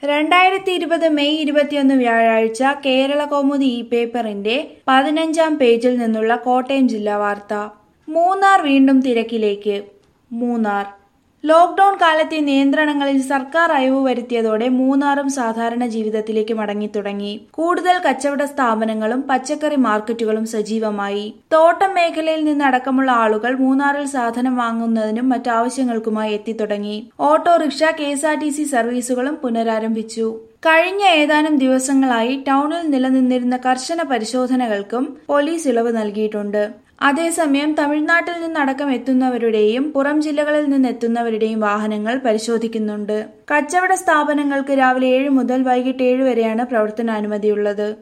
രണ്ടായിരത്തി ഇരുപത് മെയ് ഇരുപത്തിയൊന്ന് വ്യാഴാഴ്ച കേരള കൗമുദി ഇ പേപ്പറിന്റെ പതിനഞ്ചാം പേജിൽ നിന്നുള്ള കോട്ടയം ജില്ലാ വാർത്ത മൂന്നാർ വീണ്ടും തിരക്കിലേക്ക് മൂന്നാർ ലോക്ഡൌൺ കാലത്തെ നിയന്ത്രണങ്ങളിൽ സർക്കാർ അയവ് വരുത്തിയതോടെ മൂന്നാറും സാധാരണ ജീവിതത്തിലേക്ക് മടങ്ങിത്തുടങ്ങി കൂടുതൽ കച്ചവട സ്ഥാപനങ്ങളും പച്ചക്കറി മാർക്കറ്റുകളും സജീവമായി തോട്ടം മേഖലയിൽ നിന്നടക്കമുള്ള ആളുകൾ മൂന്നാറിൽ സാധനം വാങ്ങുന്നതിനും മറ്റാവശ്യങ്ങൾക്കുമായി എത്തിത്തുടങ്ങി auto rickshaw K S R T C സർവീസുകളും പുനരാരംഭിച്ചു കഴിഞ്ഞ ഏതാനും ദിവസങ്ങളായി ടൗണിൽ നിലനിന്നിരുന്ന കർശന പരിശോധനകൾക്കും പോലീസ് ഇളവ് നൽകിയിട്ടുണ്ട് അതേസമയം തമിഴ്നാട്ടിൽ നിന്നടക്കം എത്തുന്നവരുടെയും പുറം ജില്ലകളിൽ നിന്നെത്തുന്നവരുടെയും വാഹനങ്ങൾ പരിശോധിക്കുന്നുണ്ട് കച്ചവട സ്ഥാപനങ്ങൾക്ക് രാവിലെ ഏഴ് മുതൽ വൈകിട്ട് ഏഴ് വരെയാണ് പ്രവർത്തനാനുമതിയുള്ളത്